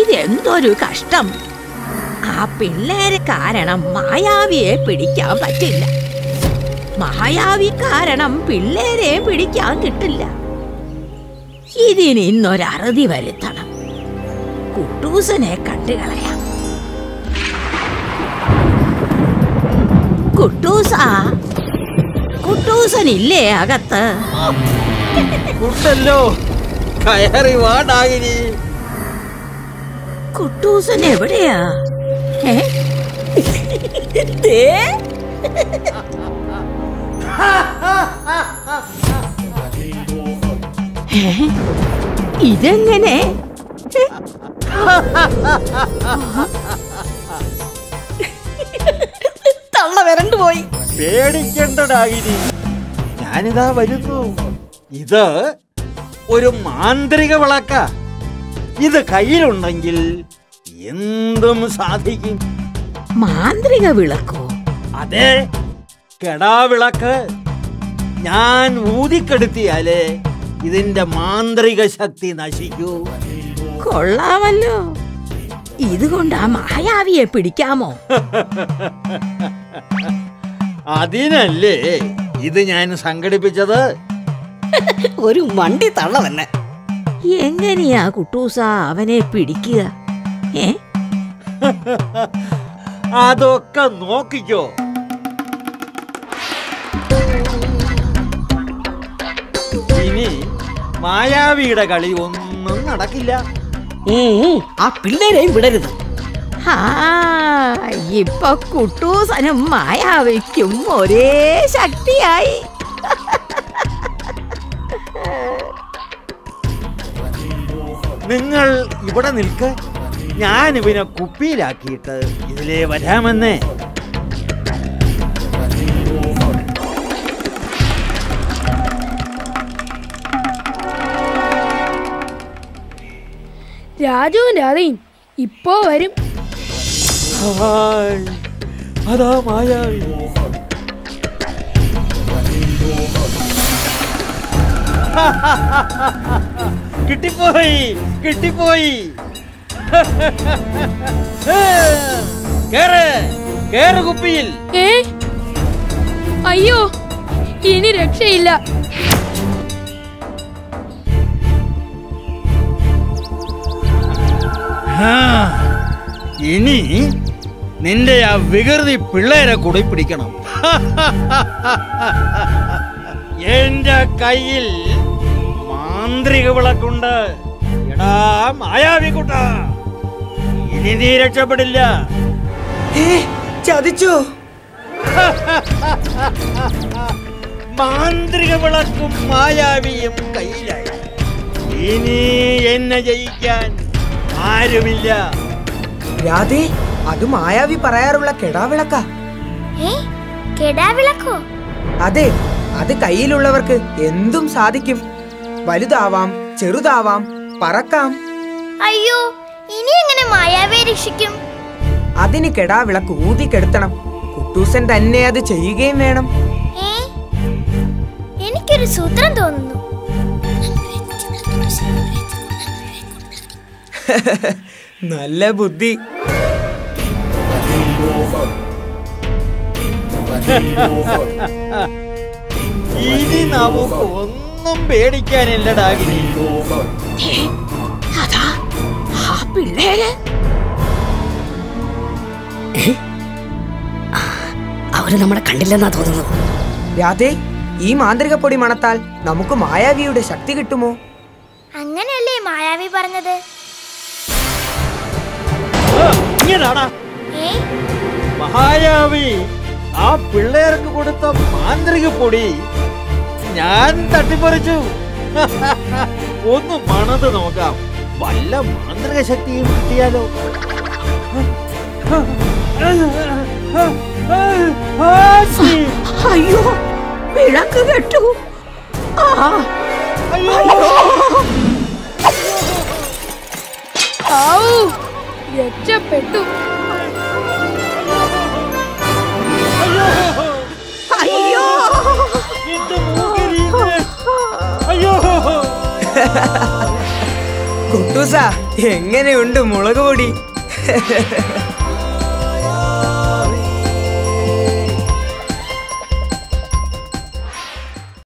ഇതെന്തൊരു കഷ്ടം ആ പിള്ളേര് കാരണം മായാവിയെ പിടിക്കാൻ പറ്റില്ല മായാവി കാരണം പിള്ളേരെ പിടിക്കാൻ കിട്ടില്ല ഇതിന് ഇന്നൊരറുതി വരുത്തണം കുട്ടൂസനെ കണ്ടുകളയാം കുട്ടൂസ കുട്ടൂസനില്ലേ അകത്ത് ഉണ്ടല്ലോ കയറി വാ ഡാകിനി കുട്ടൂസൻ എവിടെയാ ഏ? ദേ. ഏ? ഇതെങ്ങനെ തള്ള വരണ്ടു പോയി പേടിക്കണ്ട ഡാകിനി ഞാനിതാ വരുന്നു ഇത് ഒരു മാന്ത്രിക വിളക്ക ഇത് കയ്യിലുണ്ടെങ്കിൽ എന്തും സാധിക്കും മാന്ത്രിക വിളക്കോ അതെ കെടാവിളക്ക് ഞാൻ ഊതിക്കെടുത്തിയാലേ ഇതിന്റെ മാന്ത്രിക ശക്തി നശിക്കൂ കൊള്ളാമല്ലോ ഇതുകൊണ്ട് ആ മായാവിയെ പിടിക്കാമോ അതിനല്ലേ ഇത് ഞാൻ സംഘടിപ്പിച്ചത് ഒരു മണ്ടി തള്ള തന്നെ എങ്ങനെയാ കുട്ടൂസ അവനെ പിടിക്കുക ഏ അതൊക്കെ നോക്കിക്കോ ഇനി മായാവിയുടെ കളി ഒന്നും നടക്കില്ല ഉം, ആ പിള്ളേരെയും വിടരുത് ആ ഇപ്പൊ കുട്ടൂസനും മായാവിക്കും ഒരേ ശക്തിയായി നിങ്ങൾ ഇവിടെ നിൽക്ക് ഞാൻ ഇവനെ കുപ്പിയിലാക്കിയിട്ട് ഇതിലേ വരാമെന്നേ രാജുവും രാധയും ഇപ്പോ വരും ഹായ്, അതാ മായാവി കിട്ടിപ്പോയി കിട്ടിപ്പോയി കേറ് കേറ് കുപ്പിയിൽ ഏ അയ്യോ ഇനി രക്ഷയില്ല ആ, ഇനി നിന്റെ ആ വികൃതി പിള്ളേരെ കൂടി പിടിക്കണം എന്റെ കയ്യിൽ മാന്ത്രിക വിളക്കുണ്ട് എടാ മായാവിക്കുട്ട ഇനി നീ രക്ഷപ്പെടില്ല ചതിച്ചോ മാന്ത്രിക വിളക്കും മായാവിയും കയ്യിലായി ഇനി എന്നെ ജയിക്കാൻ ആരുമില്ല രാധേ അത് മായാവി പറയാറുള്ള കെടാവിളക്ക ഏ കെടാവിളക്കോ അതെ അത് കയ്യിലുള്ളവർക്ക് എന്തും സാധിക്കും വലുതാവാം ചെറുതാവാം പറക്കാം അയ്യോ ഇനി എങ്ങനെ മായാവെ രക്ഷിക്കും അതിന് കെടാവിളക്ക് ഊതിക്കെടുത്തണം കുട്ടൂസൻ തന്നെ അത് ചെയ്യുകയും വേണം ഏ എനിക്കൊരു സൂത്രം തോന്നുന്നു നല്ല ബുദ്ധി ഇനി നമുക്ക് ഒന്നും പേടിക്കാനില്ല ഡാഗിനി അതാ ആ പിള്ളേര് അവര് നമ്മളെ കണ്ടില്ലെന്നാ തോന്നുന്നത് രാധേ ഈ മാന്ത്രിക പൊടി മണത്താൽ നമുക്ക് മായാവിയുടെ ശക്തി കിട്ടുമോ അങ്ങനെയല്ലേ മായാവി പറഞ്ഞത് ആ, ഇങ്ങനാടാ ഏ മഹായാവി ആ പിള്ളേർക്ക് കൊടുത്ത മാന്ത്രിക പൊടി ഞാൻ തട്ടിപ്പറിച്ചു ഒന്ന് മണത് നോക്കാം വല്ല മാന്ത്രിക ശക്തിയും കിട്ടിയാലോ ആശി! അയ്യോ വിളക്ക് കെട്ടു ആ അയ്യോ! ആവൂ രക്ഷപ്പെട്ടു അയ്യോ എന്റെ മൂക്കിരിയുന്നു. അയ്യോ കുട്ടൂസ എങ്ങനെയുണ്ട് മുളക് പൊടി